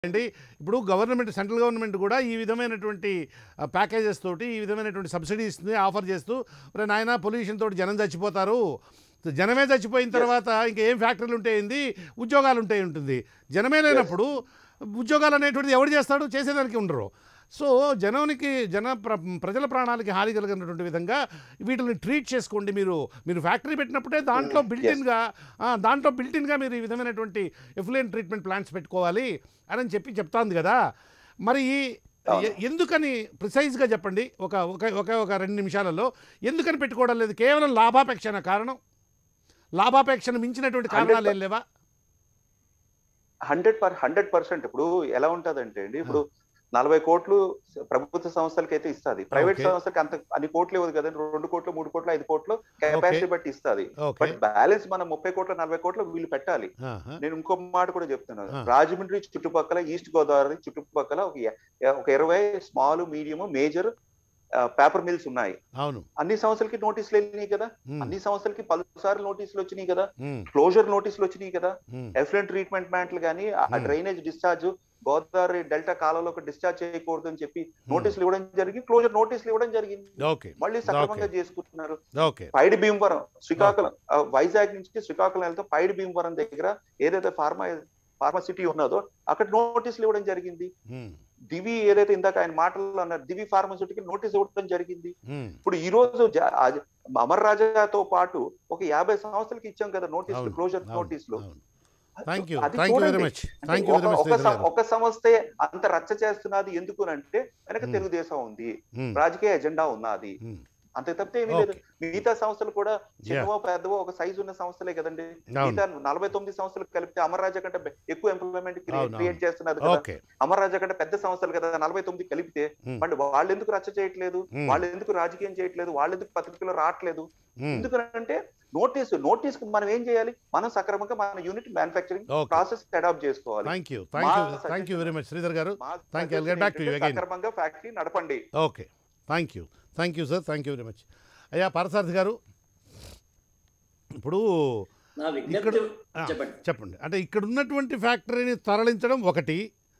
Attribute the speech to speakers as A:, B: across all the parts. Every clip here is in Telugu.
A: అండి ఇప్పుడు గవర్నమెంట్ సెంట్రల్ గవర్నమెంట్ కూడా ఈ విధమైనటువంటి ప్యాకేజెస్ తోటి ఈ విధమైనటువంటి సబ్సిడీస్ని ఆఫర్ చేస్తూ మరి నాయన పొల్యూషన్ తోటి జనం చచ్చిపోతారు జనమే చచ్చిపోయిన తర్వాత ఇంకా ఏం ఫ్యాక్టరీలు ఉంటాయింది ఉద్యోగాలు ఉంటాయి ఉంటుంది జనమే లేనప్పుడు ఉద్యోగాలు అనేటువంటిది ఎవడు చేస్తాడు చేసేదానికి ఉండరు సో జనానికి జన ప్ర ప్రజల ప్రాణాలకి హాని కలిగినటువంటి విధంగా వీటిని ట్రీట్ చేసుకోండి మీరు మీరు ఫ్యాక్టరీ పెట్టినప్పుడే దాంట్లో బిల్టిన్గా దాంట్లో బిల్టిన్గా మీరు ఈ విధమైనటువంటి ఎఫ్లూయెంట్ ట్రీట్మెంట్ ప్లాంట్స్ పెట్టుకోవాలి అని చెప్పి చెప్తాంది కదా మరి ఎ- ఎందుకని ప్రిసైజ్గా చెప్పండి ఒక ఒక ఒక ఒక రెండు నిమిషాలలో ఎందుకని పెట్టుకోవడం లేదు కేవలం లాభాపేక్షన కారణం లాభాపేక్షను మించినటువంటి కారణాలు ఏం లేవా
B: హండ్రెడ్ పర్ హండ్రెడ్ పర్సెంట్ ఇప్పుడు ఎలా ఉంటదంటే అండి ఇప్పుడు నలభై కోట్లు ప్రభుత్వ సంస్థలకి అయితే ఇస్తుంది ప్రైవేట్
A: Okay.
B: సంస్థలకి అంత అన్ని కోట్లు ఇవ్వదు కదండి రెండు కోట్లు మూడు కోట్లు ఐదు కోట్లు కెపాసిటీ బట్టి ఇస్తుంది
A: ఓకే
B: బట్ బ్యాలెన్స్ మనం ముప్పై కోట్ల నలభై కోట్లు వీళ్ళు పెట్టాలి
A: ఆహా.
B: నేను ఇంకో మాట కూడా చెప్తున్నాను
A: ఆ.
B: రాజమండ్రి చుట్టుపక్కల ఈస్ట్ గోదావరి చుట్టుపక్కల ఒక ఎ- ఒక ఇరవై small medium major paper mills ఉన్నాయి
A: అవును
B: అన్ని సంస్థలకి నోటీసులు వెళ్ళినాయి కదా
A: ఉమ్,
B: అన్ని సంస్థలకి పలుసార్లు నోటీసులు వచ్చినాయి కదా
A: ఉమ్,
B: క్లోజర్ నోటీసులు వచ్చినాయి కదా
A: ఉమ్,
B: ఎఫ్లెంట్ ట్రీట్మెంట్ ప్లాంట్లు కానీ ఆ
A: Hmm.
B: Drainage discharge Godavari delta కాలంలోకి డిశ్చార్జ్ చేయకూడదు అని చెప్పి నోటీసులు ఇవ్వడం జరిగింది క్లోజర్ నోటీసులు ఇవ్వడం జరిగింది
A: ఓకే
B: మళ్ళీ సక్రమంగా చేసుకుంటున్నారు
A: ఓకే
B: పైడి భీమవరం శ్రీకాకుళం ఆ, వైజాగ్ నుంచి శ్రీకాకుళం వెళ్తే పైడి భీమవరం దగ్గర ఏదైతే ఫార్మా ఫార్మసిటీ ఉన్నదో అక్కడ నోటీసులు ఇవ్వడం జరిగింది
A: ఉమ్,
B: దివి ఏదైతే ఇందాక ఆయన మాటల్లో అన్నారు దివి ఫార్మసిటీకి నోటీస్ ఇవ్వడం జరిగింది
A: ఉమ్,
B: ఇప్పుడు ఈ రోజు జ- ఆ జ- అమర్ రాజాతో పాటు ఒక యాభై సంవత్సరాలకి ఇచ్చాం కదా నోటీసులు
A: అవును,
B: క్లోజర్
A: అవును,
B: నోటీసులు
A: అవును. థ్యాంక్ యూ
B: అది
A: థ్యాంక్ యూ వెరీ
B: చూడండి.
A: మచ్
B: అంటే
A: థ్యాంక్ యూ వెరీ
B: ఒక-
A: మచ్
B: ఒక సం- ఒక సంస్థే అంత రచ్చ చేస్తున్నది ఎందుకు అంటే వెనక
A: Hmm.
B: తెలుగుదేశం ఉంది రాజకీయ ఎజెండా ఉన్నది అంతే తప్పితే ఏమీ లేదు మిగతా సంస్థలు కూడా చిన్నవో పెద్దవో ఒక సైజు ఉన్న సంస్థలే కదండి మిగతా నలభై తొమ్మిది సంస్థలు కలిపితే అమర్ రాజా కంటే బె- ఎక్కువ ఎంప్లాయ్మెంట్
A: అవును,
B: క్రియేట్ చేస్తున్నారు కదా
A: ఓకే
B: అమర్ రాజా కంటే పెద్ద సంస్థలు కదా నలభై తొమ్మిది కలిపితే మళ్ళీ వాళ్ళు ఎందుకు రచ్చ చేయట్లేదు
A: Hmm.
B: వాళ్ళు ఎందుకు రాజకీయం చేయట్లేదు వాళ్ళు ఎందుకు పత్రికలో రావట్లేదు
A: ఉమ్,
B: ఎందుకంటే నోటీసు నోటీస్ కు మనం ఏం చేయాలి మనం సక్రమంగా మన unit manufacturing
A: okay
B: process adapt చేసుకోవాలి
A: థ్యాంక్ యూ థ్యాంక్ యూ
B: మా
A: thank you very much Sridhar garu
B: మా
A: Thank you. I'll get
B: suggestion
A: back to you
B: ఏంటంటే
A: again.
B: సక్రమంగా ఫ్యాక్టరీ నడపండి
A: okay thank you thank you sir thank you very much అయ్యా పారసారథి గారు ఇప్పుడు
C: నా విజ్ఞప్తి
A: ఆ,
C: చెప్పండి
A: చెప్పండి అంటే ఇక్కడ ఉన్నటువంటి ఫ్యాక్టరీని తరలించడం ఒకటి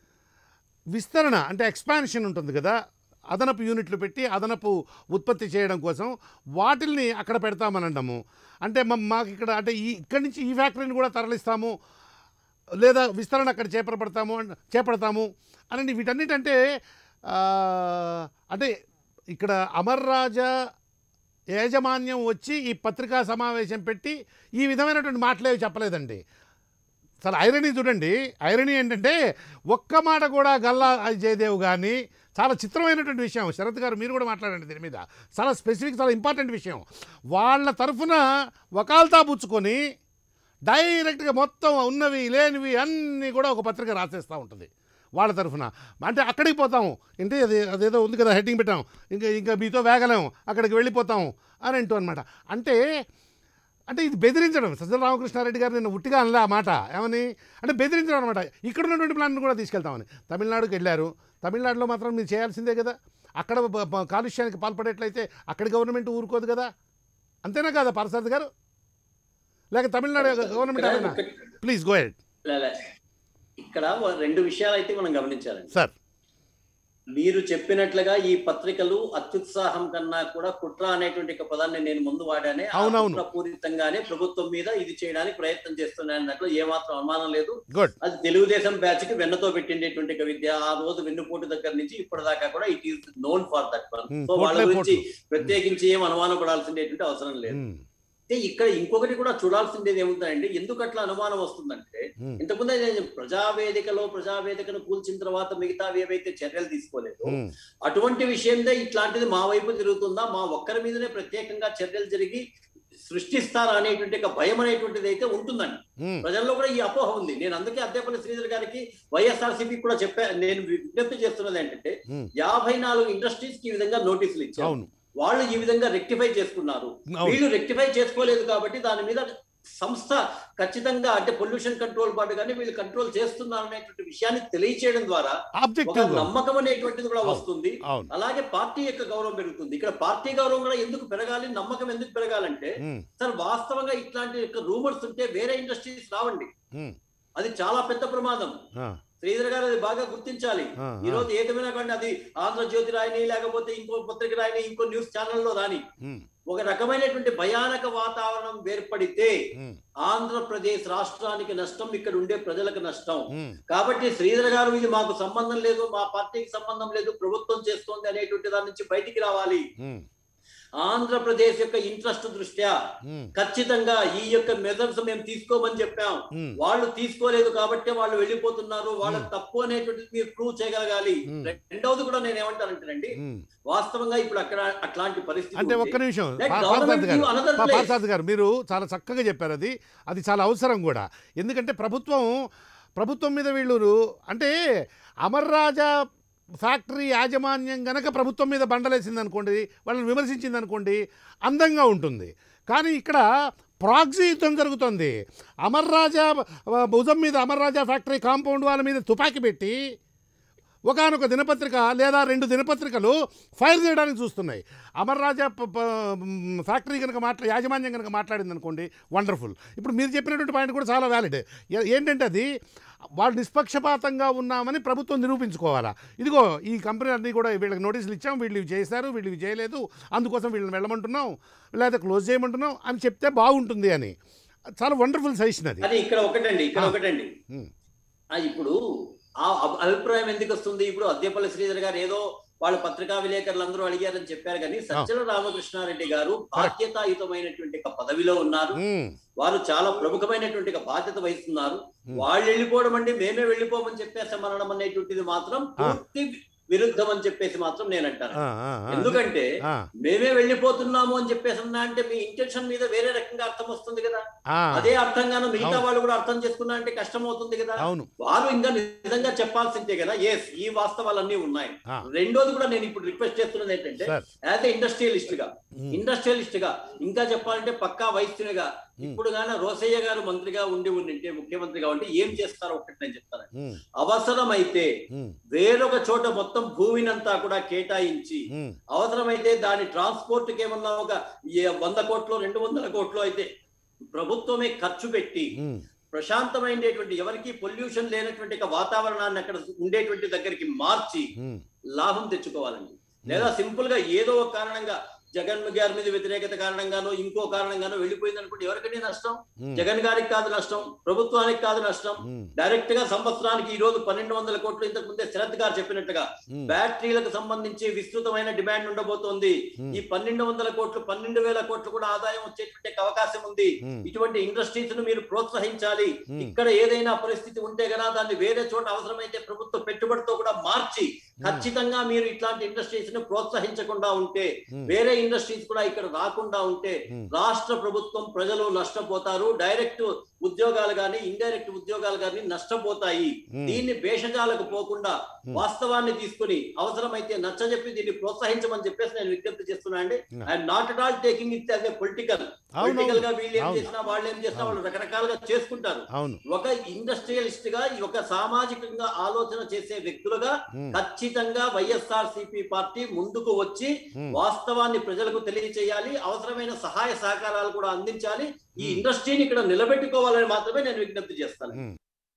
A: విస్తరణ అంటే ఎక్స్పాన్షన్ ఉంటుంది కదా అదనపు యూనిట్లు పెట్టి అదనపు ఉత్పత్తి చేయడం కోసం వాటిల్ని అక్కడ పెడతామని అంటాము అంటే మ- మాకు ఇక్కడ అంటే ఈ ఇక్కడి నుంచి ఈ ఫ్యాక్టరీని కూడా తరలిస్తాము లేదా విస్తరణ అక్కడ చేపడతాము అన్- చేపడతాము అని వీటన్నిటంటే ఆ, అంటే ఇక్కడ అమర్ రాజా యాజమాన్యం వచ్చి ఈ పత్రికా సమావేశం పెట్టి ఈ విధమైనటువంటి మాటలేవి చెప్పలేదండి అసలు ఐరనీ చూడండి ఐరనీ ఏంటంటే ఒక్క మాట కూడా గల్లా జయదేవ్ కానీ చాలా చిత్రమైనటువంటి విషయం శరత్ గారు మీరు కూడా మాట్లాడండి దీని మీద చాలా స్పెసిఫిక్ చాలా ఇంపార్టెంట్ విషయం వాళ్ళ తరఫున వకాల్తా పుచ్చుకొని డైరెక్ట్గా మొత్తం ఉన్నవి లేనివి అన్నీ కూడా ఒక పత్రిక రాసేస్తూ ఉంటుంది వాళ్ళ తరఫున అంటే అక్కడికి పోతాము అంటే అది అదేదో ఉంది కదా హెడ్డింగ్ పెట్టాం ఇంకా ఇంకా మీతో వేగలేం అక్కడికి వెళ్ళిపోతాం అని అంటూ అనమాట అంటే అంటే ఇది బెదిరించడం సజ్జల రామకృష్ణారెడ్డి గారు నిన్న ఉట్టిగా అనలే ఆ మాట ఏమని అంటే బెదిరించడం అనమాట ఇక్కడ ఉన్నటువంటి ప్లాన్ కూడా తీసుకెళ్తామని తమిళనాడుకి వెళ్ళారు తమిళనాడులో మాత్రం మీరు చేయాల్సిందే కదా అక్కడ బ- బ- కాలుష్యానికి పాల్పడేట్లయితే అక్కడి గవర్నమెంట్ ఊరుకోదు కదా అంతేనా కదా పారసారథి గారు లేక తమిళనాడు గవర్నమెంట్
C: ఇక్కడ
A: ఏమైనా
C: ఒకటి-
A: ప్లీజ్ గో హెడ్
C: లే- లే. ఇక్కడ ఓ రెండు విషయాలు అయితే మనం గమనించాలండి
A: సార్
C: మీరు చెప్పినట్లుగా ఈ పత్రికలు అత్యుత్సాహం కన్నా కూడా కుట్ర అనేటువంటి ఒక పదాన్ని నేను ముందు వాడానే ఆ
A: అవునవును.
C: కుట్ర పూరితంగానే ప్రభుత్వం మీద ఇది చేయడానికి ప్రయత్నం చేస్తున్నాయని దాంట్లో ఏమాత్రం అనుమానం లేదు
A: గుడ్
C: అది తెలుగుదేశం బ్యాచ్ కి వెన్నతో పెట్టిండేటువంటి ఒక విద్య ఆ రోజు వెన్నుపోటు దగ్గర నుంచి ఇప్పటిదాకా కూడా it is known for that one
A: Hmm,
C: so వాళ్ళ
A: పోట్లే
C: గురించి
A: పోట్లు.
C: ప్రత్యేకించి ఏం అనుమానం పడాల్సిందేటువంటి అవసరం లేదు
A: ఉమ్,
C: అయితే ఇక్కడ ఇంకొకటి కూడా చూడాల్సిందేది ఏముందంటే ఎందుకు అట్లా అనుమానం వస్తుందంటే
A: ఉమ్,
C: ఇంతకుముందే నేను ప్రజావేదికలో ప్రజావేదికను కూల్చిన తర్వాత మిగతావి ఏవైతే చర్యలు తీసుకోలేదు
A: ఉమ్,
C: అటువంటి విషయంలో ఇట్లాంటిది మా వైపు తిరుగుతుందా మా ఒక్కరి మీదనే ప్రత్యేకంగా చర్యలు జరిగి సృష్టిస్తారా అనేటువంటి ఒక భయం అనేటువంటిది అయితే ఉంటుందండి
A: ఉమ్,
C: ప్రజల్లో కూడా ఈ అపోహ ఉంది నేను అందుకే అద్దెపల్లి శ్రీధర్ గారికి వైఎస్ఆర్సీపీ కూడా చెప్పా నేను విజ్ఞప్తి చేస్తున్నది ఏంటంటే
A: ఉమ్,
C: యాభై నాలుగు ఇండస్ట్రీస్ కి ఈ విధంగా నోటీసులు ఇచ్చారు
A: అవును
C: వాళ్ళు ఈ విధంగా రెక్టిఫై చేసుకున్నారు
A: అవును
C: వీళ్ళు రెక్టిఫై చేసుకోలేదు కాబట్టి దాని మీద సంస్థ ఖచ్చితంగా అంటే పొల్యూషన్ కంట్రోల్ బోర్డు కానీ వీళ్ళు కంట్రోల్ చేస్తున్నారు అనేటువంటి విషయాన్ని తెలియచేయడం ద్వారా ఒక
A: ఆబ్జెక్టివ్
C: నమ్మకం అనేటువంటిది కూడా
A: అవును.
C: వస్తుంది
A: అవును
C: అలాగే పార్టీ యొక్క గౌరవం పెరుగుతుంది ఇక్కడ పార్టీ గౌరవం కూడా ఎందుకు పెరగాలి నమ్మకం ఎందుకు పెరగాలంటే
A: ఉమ్,
C: సార్ వాస్తవంగా ఇట్లాంటి రూమర్స్ ఉంటే వేరే ఇండస్ట్రీస్ రావండి
A: ఉమ్,
C: అది చాలా పెద్ద ప్రమాదం
A: ఆ,
C: శ్రీధర్ గారు అది బాగా గుర్తించాలి
A: ఆ,
C: ఈ రోజు ఏకమైనా కానీ అది ఆంధ్రజ్యోతి రాయని లేకపోతే ఇంకో పత్రిక రాయని ఇంకో న్యూస్ ఛానల్లో రాని
A: ఉమ్,
C: ఒక రకమైనటువంటి భయానక వాతావరణం ఏర్పడితే
A: ఉమ్,
C: ఆంధ్రప్రదేశ్ రాష్ట్రానికి నష్టం ఇక్కడ ఉండే ప్రజలకు నష్టం
A: ఉమ్,
C: కాబట్టి శ్రీధర్ గారు ఇది మాకు సంబంధం లేదు మా పార్టీకి సంబంధం లేదు ప్రభుత్వం చేస్తోంది అనేటువంటి దాని నుంచి బయటికి రావాలి
A: ఉమ్,
C: ఆంధ్రప్రదేశ్ యొక్క ఇంట్రెస్ట్ దృష్ట్యా
A: ఉమ్,
C: ఖచ్చితంగా ఈ యొక్క మెజర్స్ మేము తీసుకోమని చెప్పాం
A: ఉమ్.
C: వాళ్ళు తీసుకోలేదు కాబట్టి వాళ్ళు వెళ్ళిపోతున్నారు వాళ్ళ తప్పు అనేటువంటిది మీరు ప్రూవ్ చేయగలగాలి
A: Hmm.
C: రెండవది కూడా నేను ఏమంటానంటేనండి
A: ఉమ్.
C: వాస్తవంగా ఇప్పుడు అక్కడ అట్లాంటి పరిస్థితి
A: అంటే
C: ఉంది.
A: ఒక్క నిమిషం
C: Let
A: పా-
C: government
A: పార్థసారథి గారు
C: give another
A: పా-
C: place.
A: పార్థసారథి గారు మీరు చాలా చక్కగా చెప్పారు అది అది చాలా అవసరం కూడా ఎందుకంటే ప్రభుత్వం ప్రభుత్వం మీద వీళ్ళు అంటే అమర్ రాజా ఫ్యాక్టరీ యాజమాన్యం గనక ప్రభుత్వం మీద బండలేసింది అనుకోండి వాళ్ళని విమర్శించింది అనుకోండి అందంగా ఉంటుంది కానీ ఇక్కడ ప్రాక్సీ యుద్ధం జరుగుతుంది అమర్ రాజా ఆ, భుజం మీద అమర్ రాజా ఫ్యాక్టరీ కాంపౌండ్ వాళ్ళ మీద తుపాకీ పెట్టి ఒకనొక దినపత్రిక లేదా రెండు దినపత్రికలు ఫైర్ చేయడానికి చూస్తున్నాయి అమర్ రాజా ప- ప- మ్, ఫ్యాక్టరీ కనుక మాట్లా యాజమాన్యం కనుక మాట్లాడింది అనుకోండి వండర్ఫుల్ ఇప్పుడు మీరు చెప్పినటువంటి పాయింట్ కూడా చాలా వ్యాలిడ్ ఏంటంటే అది వాళ్ళు నిష్పక్షపాతంగా ఉన్నామని ప్రభుత్వం నిరూపించుకోవాలా ఇదిగో ఈ కంపెనీ అన్నీ కూడా వీళ్ళకి నోటీసులు ఇచ్చాం వీళ్ళు ఇవి చేశారు వీళ్ళు ఇవి చేయలేదు అందుకోసం వీళ్ళని వెళ్ళమంటున్నాం లేదా క్లోజ్ చేయమంటున్నాం అని చెప్తే బాగుంటుంది అని చాలా వండర్ఫుల్ సజెషన్ అది
C: కానీ ఇక్కడ ఒకటండి ఇక్కడ
A: ఆ.
C: ఒకటండి
A: ఉమ్,
C: ఆ ఇప్పుడు ఆ అభి- అభిప్రాయం ఎందుకు వస్తుంది ఇప్పుడు అద్దెపల్లి శ్రీధర్ గారు ఏదో వాళ్ళు పత్రికా విలేకరులు అందరూ అడిగారని చెప్పారు కానీ సజ్జల రామకృష్ణారెడ్డి గారు బాధ్యతాయుతమైనటువంటి ఒక పదవిలో ఉన్నారు
A: ఉమ్,
C: వారు చాలా ప్రముఖమైనటువంటి ఒక బాధ్యత వహిస్తున్నారు
A: Hmm.
C: వాళ్ళు వెళ్ళిపోవడం అంటే మేమే వెళ్ళిపోమని చెప్పేసామనడం అనేటువంటిది మాత్రం పూర్తి విరుద్ధం అని చెప్పేసి మాత్రం నేను అంటాను
A: ఆ, ఆ, ఆ,
C: ఎందుకంటే
A: ఆ,
C: మేమే వెళ్ళిపోతున్నాము అని చెప్పేసి అన్నా అంటే మీ ఇంటెన్షన్ మీద వేరే రకంగా అర్థం వస్తుంది కదా
A: ఆ,
C: అదే అర్థంగాను మిగతా
A: అవును.
C: వాళ్ళు కూడా అర్థం చేసుకున్నా అంటే కష్టం అవుతుంది కదా
A: అవును
C: వారు ఇంకా నిజంగా చెప్పాల్సిందే కదా ఎస్ ఈ వాస్తవాలన్నీ ఉన్నాయి
A: ఆ,
C: రెండోది కూడా నేను ఇప్పుడు రిక్వెస్ట్ చేస్తున్నది ఏంటంటే
A: సార్
C: యాజ్ ఎ ఇండస్ట్రియలిస్ట్ గా
A: ఉమ్,
C: ఇండస్ట్రియలిస్ట్ గా ఇంకా చెప్పాలంటే పక్కా వైశ్యునిగా
A: ఉమ్,
C: ఇప్పుడు గాన రోసయ్య గారు మంత్రిగా ఉండి ఉండింటే ముఖ్యమంత్రిగా ఉంటే ఏం చేస్తారో ఒకటి నేను చెప్తాను
A: ఉమ్,
C: అవసరమైతే
A: ఉమ్,
C: వేరొక చోట మొత్తం భూమినంతా కూడా కేటాయించి
A: ఉమ్,
C: అవసరమైతే దాని ట్రాన్స్పోర్ట్ కి ఏమన్నా ఒక ఏ- వంద కోట్లు రెండు వందల కోట్లు అయితే ప్రభుత్వమే ఖర్చు పెట్టి
A: ఉమ్,
C: ప్రశాంతమైనటువంటి ఎవరికి పొల్యూషన్ లేనటువంటి ఒక వాతావరణాన్ని అక్కడ ఉండేటువంటి దగ్గరికి మార్చి
A: ఉమ్,
C: లాభం తెచ్చుకోవాలండి లేదా సింపుల్ గా ఏదో ఒక కారణంగా జగన్ గారి మీద వ్యతిరేకత కారణంగానో ఇంకో కారణంగానో వెళ్ళిపోయింది అనుకుంటే ఎవరికైనా నష్టం
A: ఉమ్,
C: జగన్ గారికి కాదు నష్టం ప్రభుత్వానికి కాదు నష్టం
A: ఉమ్,
C: డైరెక్ట్ గా సంవత్సరానికి ఈ రోజు పన్నెండు వందల కోట్లు ఇంతకు ముందే శరత్ గారు చెప్పినట్టుగా
A: ఉమ్,
C: బ్యాటరీలకు సంబంధించి విస్తృతమైన డిమాండ్ ఉండబోతోంది
A: ఉమ్,
C: ఈ పన్నెండు వందల కోట్లు పన్నెండు వేల కోట్లు కూడా ఆదాయం వచ్చేటువంటి అవకాశం ఉంది
A: ఉమ్,
C: ఇటువంటి ఇండస్ట్రీస్ ను మీరు ప్రోత్సహించాలి
A: ఉమ్,
C: ఇక్కడ ఏదైనా పరిస్థితి ఉంటే గనా దాన్ని వేరే చోట అవసరమైతే ప్రభుత్వ పెట్టుబడితో కూడా మార్చి ఖచ్చితంగా మీరు ఇట్లాంటి ఇండస్ట్రీస్ ను ప్రోత్సహించకుండా ఉంటే
A: ఉమ్,
C: వేరే ఇండస్ట్రీస్ కూడా ఇక్కడ రాకుండా ఉంటే
A: ఉమ్,
C: రాష్ట్ర ప్రభుత్వం ప్రజలు నష్టపోతారు డైరెక్ట్ ఉద్యోగాలు కానీ ఇండైరెక్ట్ ఉద్యోగాలు కానీ నష్టపోతాయి
A: ఉమ్,
C: దీన్ని భేషజాలకు పోకుండా
A: Hmm.
C: వాస్తవాన్ని తీసుకుని అవసరమైతే నచ్చజెప్పి దీన్ని ప్రోత్సహించమని చెప్పేసి నేను విజ్ఞప్తి చేస్తున్నా అండి
A: Hmm.
C: I'm not at all taking it as a political
A: అవును
C: పొలిటికల్ గా వీళ్ళు ఏం
A: అవును.
C: చేసినా వాళ్ళు ఏం చేసినా
A: అవును.
C: వాళ్ళు రకరకాలుగా చేసుకుంటారు
A: అవును
C: ఒక ఇండస్ట్రియలిస్ట్ గా ఒక సామాజికంగా ఆలోచన చేసే వ్యక్తులుగా
A: ఉమ్,
C: ఖచ్చితంగా వైఎస్ఆర్ సిపి పార్టీ ముందుకు వచ్చి
A: ఉమ్,
C: వాస్తవాన్ని ప్రజలకు తెలియచేయాలి అవసరమైన సహాయ సహకారాలు కూడా అందించాలి ఈ
A: Hmm.
C: ఇండస్ట్రీని ఇక్కడ నిలబెట్టుకోవాలని మాత్రమే నేను విజ్ఞప్తి చేస్తాను
A: ఉమ్.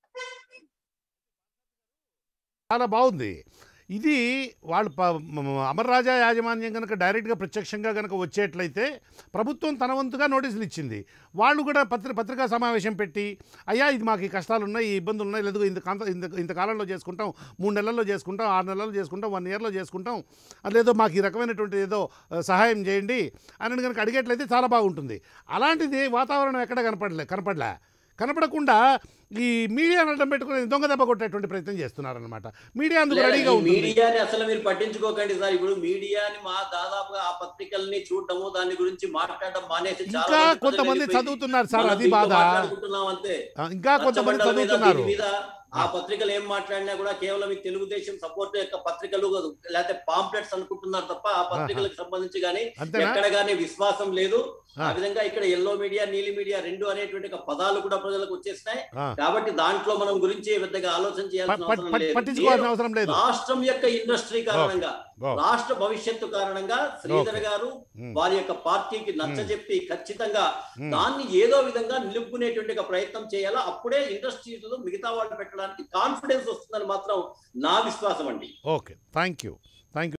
A: చాలా బాగుంది ఇది వాళ్ళు ప- మ- మ- అమర్ రాజా యాజమాన్యం కనుక డైరెక్ట్గా ప్రత్యక్షంగా కనుక వచ్చేట్లయితే ప్రభుత్వం తన వంతుగా నోటీసులు ఇచ్చింది వాళ్ళు కూడా పత్రి పత్రికా సమావేశం పెట్టి అయ్యా ఇది మాకు ఈ కష్టాలు ఉన్నాయి ఈ ఇబ్బందులు ఉన్నాయి లేదు ఇంత కాంత ఇంత ఇంత కాలంలో చేసుకుంటాం మూడు నెలల్లో చేసుకుంటాం ఆరు నెలల్లో చేసుకుంటాం వన్ ఇయర్లో చేసుకుంటాం అది లేదో మాకు ఈ రకమైనటువంటి ఏదో ఆ, సహాయం చేయండి అని కనుక అడిగేట్లయితే చాలా బాగుంటుంది అలాంటిది వాతావరణం ఎక్కడ కనపడలే కనపడలే కనపడకుండా ఈ మీడియా అడ్డం పెట్టుకుని దొంగ దెబ్బ కొట్టేటువంటి ప్రయత్నం చేస్తున్నారనమాట మీడియా అందుకు
C: లేదా
A: రెడీగా
C: ఈ
A: ఉంటుంది
C: మీడియాని అసలు మీరు పట్టించుకోకండి సార్ ఇప్పుడు మీడియాని మా దాదాపుగా ఆ పత్రికల్ని చూడటము దాని గురించి మాట్లాడటం మానేసి చాలా
A: ఇంకా
C: మంది ప్రజలు
A: కొంతమంది
C: వెళ్ళిపోయి
A: చదువుతున్నారు సార్
C: మనం
A: అది
C: దీంట్లో
A: బాధ
C: మాట్లాడుకుంటున్నాం అంతే
A: ఆ, ఇంకా కొంతమంది
C: రచ్చబండల మీద,
A: చదువుతున్నారు
C: దీని మీద ఆ పత్రికలు ఏం మాట్లాడినా కూడా కేవలం ఈ తెలుగుదేశం సపోర్ట్ యొక్క పత్రికలు లేకపోతే పాంప్లెట్స్ అనుకుంటున్నారు తప్ప ఆ పత్రికలకు సంబంధించి గానీ
A: అంతేనా
C: ఎక్కడ గానీ విశ్వాసం లేదు
A: ఆ.
C: ఆ విధంగా ఇక్కడ ఎల్లో మీడియా నీలి మీడియా రెండు అనేటువంటి ఒక పదాలు కూడా ప్రజలకు వచ్చేసినాయి
A: ఆ,
C: కాబట్టి దాంట్లో మనం గురించి పెద్దగా ఆలోచన చేయాల్సిన
A: ప-
C: అవసరం
A: ప-
C: లేదు.
A: పట్టించుకోవాల్సిన
C: నేను
A: అవసరం లేదు
C: రాష్ట్రం యొక్క ఇండస్ట్రీ కారణంగా
A: ఓ.
C: రాష్ట్ర భవిష్యత్తు కారణంగా శ్రీధర్
A: ఓకే.
C: గారు
A: ఉమ్.
C: వారి యొక్క పార్టీకి నచ్చజెప్పి ఖచ్చితంగా
A: ఉమ్.
C: దాన్ని ఏదో విధంగా నిలుపుకునేటువంటి ఒక ప్రయత్నం చేయాలా అప్పుడే ఇండస్ట్రీలో మిగతా వాళ్ళు పెట్టడానికి కాన్ఫిడెన్స్ వస్తుందని మాత్రం నా విశ్వాసం అండి
A: okay thank you thank you